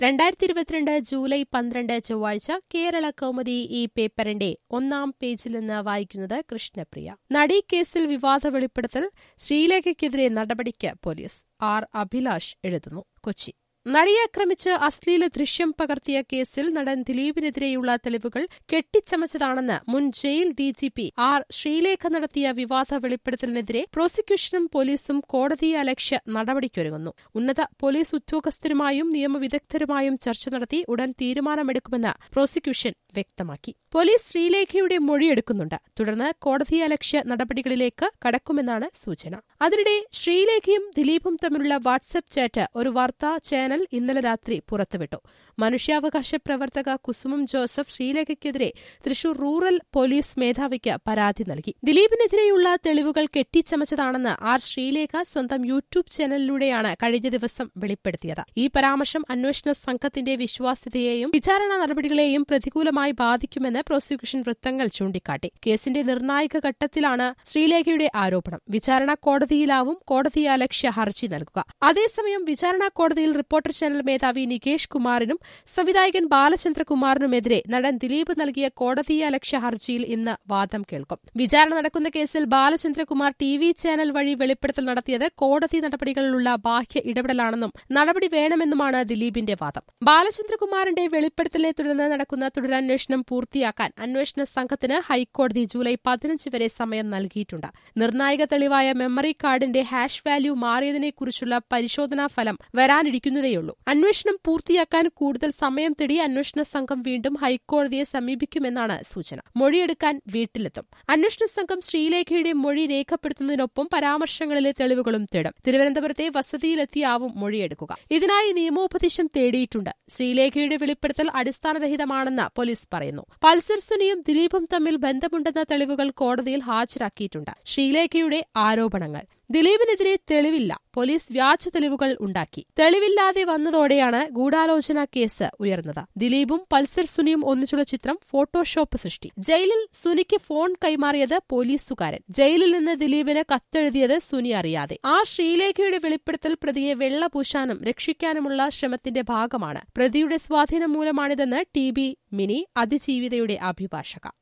രണ്ടായിരത്തി ഇരുപത്തിരണ്ട് ജൂലൈ പന്ത്രണ്ട് ചൊവ്വാഴ്ച കേരള കൗമുദി ഈ പേപ്പറിന്റെ ഒന്നാം പേജിൽ നിന്ന് വായിക്കുന്നത് കൃഷ്ണപ്രിയ നടി കേസിൽ വിവാദ വെളിപ്പെടുത്തൽ ശ്രീലേഖയ്ക്കെതിരെ നടപടിക്ക് പോലീസ് ആർ അഭിലാഷ് എഴുതുന്നു കൊച്ചി നടിയെ ആക്രമിച്ച് അശ്ലീല ദൃശ്യം പകർത്തിയ കേസിൽ നടൻ ദിലീപിനെതിരെയുള്ള തെളിവുകൾ കെട്ടിച്ചമച്ചതാണെന്ന് മുൻ ജയിൽ ഡിജിപി ആർ ശ്രീലേഖ നടത്തിയ വിവാദ വെളിപ്പെടുത്തലിനെതിരെ പ്രോസിക്യൂഷനും പോലീസും കോടതിയെ അലക്ഷ്യ നടപടിക്കൊരുങ്ങുന്നു ഉന്നത പോലീസ് ഉദ്യോഗസ്ഥരുമായും നിയമവിദഗ്ധരുമായും ചർച്ച നടത്തി ഉടൻ തീരുമാനമെടുക്കുമെന്ന് പ്രോസിക്യൂഷൻ വ്യക്തമാക്കി പോലീസ് ശ്രീലേഖയുടെ മൊഴിയെടുക്കുന്നുണ്ട് തുടർന്ന് കോടതിയെ അലക്ഷ്യ നടപടികളിലേക്ക് കടക്കുമെന്നാണ് സൂചന അതിനിടെ ശ്രീലേഖയും ദിലീപും തമ്മിലുള്ള വാട്സ്ആപ്പ് ചാറ്റ് ഒരു വാർത്താ ചാനൽ ഇന്നലെ രാത്രി പുറത്തുവിട്ടു മനുഷ്യാവകാശ പ്രവർത്തക കുസുമം ജോസഫ് ശ്രീലേഖയ്ക്കെതിരെ തൃശൂർ റൂറൽ പോലീസ് മേധാവിക്ക് പരാതി നൽകി ദിലീപിനെതിരെയുള്ള തെളിവുകൾ കെട്ടിച്ചമച്ചതാണെന്ന് ആർ ശ്രീലേഖ സ്വന്തം യൂട്യൂബ് ചാനലിലൂടെയാണ് കഴിഞ്ഞ ദിവസം വെളിപ്പെടുത്തിയത് ഈ പരാമർശം അന്വേഷണ സംഘത്തിന്റെ വിശ്വാസ്യതയെയും വിചാരണ നടപടികളെയും പ്രതികൂലമായി ബാധിക്കുമെന്ന് പ്രോസിക്യൂഷൻ വൃത്തങ്ങൾ ചൂണ്ടിക്കാട്ടി കേസിന്റെ നിർണായക ഘട്ടത്തിലാണ് ശ്രീലേഖയുടെ ആരോപണം വിചാരണ കോടതിയിലാവും കോടതി അലക്ഷ്യ ഹർജി നൽകുക അതേസമയം വിചാരണ കോടതിയിൽ റിപ്പോർട്ടർ ചാനൽ മേധാവി നികേഷ് കുമാറിനും സംവിധായകൻ ബാലചന്ദ്രകുമാറിനുമെതിരെ നടൻ ദിലീപ് നൽകിയ കോടതി അലക്ഷ്യ ഹർജിയിൽ ഇന്ന് വാദം കേൾക്കും വിചാരണ നടക്കുന്ന കേസിൽ ബാലചന്ദ്രകുമാർ ടി വി ചാനൽ വഴി വെളിപ്പെടുത്തൽ നടത്തിയത് കോടതി നടപടികളിലുള്ള ബാഹ്യ ഇടപെടലാണെന്നും നടപടി വേണമെന്നുമാണ് ദിലീപിന്റെ വാദം ബാലചന്ദ്രകുമാറിന്റെ വെളിപ്പെടുത്തലിനെ തുടർന്ന് നടക്കുന്ന തുടരന്വേഷണം പൂർത്തിയാക്കാൻ അന്വേഷണ സംഘത്തിന് ഹൈക്കോടതി ജൂലൈ പതിനഞ്ച് വരെ സമയം നൽകിയിട്ടുണ്ട് നിർണായക തെളിവായ മെമ്മറി കാർഡിന്റെ ഹാഷ് വാല്യൂ മാറിയതിനെക്കുറിച്ചുള്ള പരിശോധനാ ഫലം വരാനിരിക്കുന്നതേയുള്ളൂ അന്വേഷണം പൂർത്തിയാക്കാൻ കൂടുതൽ സമയം തേടി അന്വേഷണ സംഘം വീണ്ടും ഹൈക്കോടതിയെ സമീപിക്കുമെന്നാണ് സൂചന മൊഴിയെടുക്കാൻ വീട്ടിലെത്തും അന്വേഷണ സംഘം ശ്രീലേഖയുടെ മൊഴി രേഖപ്പെടുത്തുന്നതിനൊപ്പം പരാമർശങ്ങളിലെ തെളിവുകളും തേടും തിരുവനന്തപുരത്തെ വസതിയിലെത്തിയാവും മൊഴിയെടുക്കുക ഇതിനായി നിയമോപദേശം തേടിയിട്ടുണ്ട് ശ്രീലേഖയുടെ വെളിപ്പെടുത്തൽ അടിസ്ഥാനരഹിതമാണെന്ന് പോലീസ് പറയുന്നു പൾസർ സുനിയും ദിലീപും തമ്മിൽ ബന്ധമുണ്ടെന്ന തെളിവുകൾ കോടതിയിൽ ഹാജരാക്കിയിട്ടുണ്ട് ശ്രീലേഖയുടെ ആരോപണങ്ങൾ ദിലീപിനെതിരെ തെളിവില്ല പോലീസ് വ്യാജ തെളിവുകൾ ഉണ്ടാക്കി തെളിവില്ലാതെ വന്നതോടെയാണ് ഗൂഢാലോചന കേസ് ഉയർന്നത് ദിലീപും പൾസർ സുനിയും ഒന്നിച്ചുള്ള ചിത്രം ഫോട്ടോഷോപ്പ് സൃഷ്ടി ജയിലിൽ സുനിക്ക് ഫോൺ കൈമാറിയത് പോലീസുകാരൻ ജയിലിൽ നിന്ന് ദിലീപിന് കത്തെഴുതിയത് സുനി അറിയാതെ ആ ശ്രീലേഖയുടെ വെളിപ്പെടുത്തൽ പ്രതിയെ വെള്ളപൂശാനും രക്ഷിക്കാനുമുള്ള ശ്രമത്തിന്റെ ഭാഗമാണ് പ്രതിയുടെ സ്വാധീനം മൂലമാണിതെന്ന് ടി ബി മിനി അതിജീവിതയുടെ അഭിഭാഷക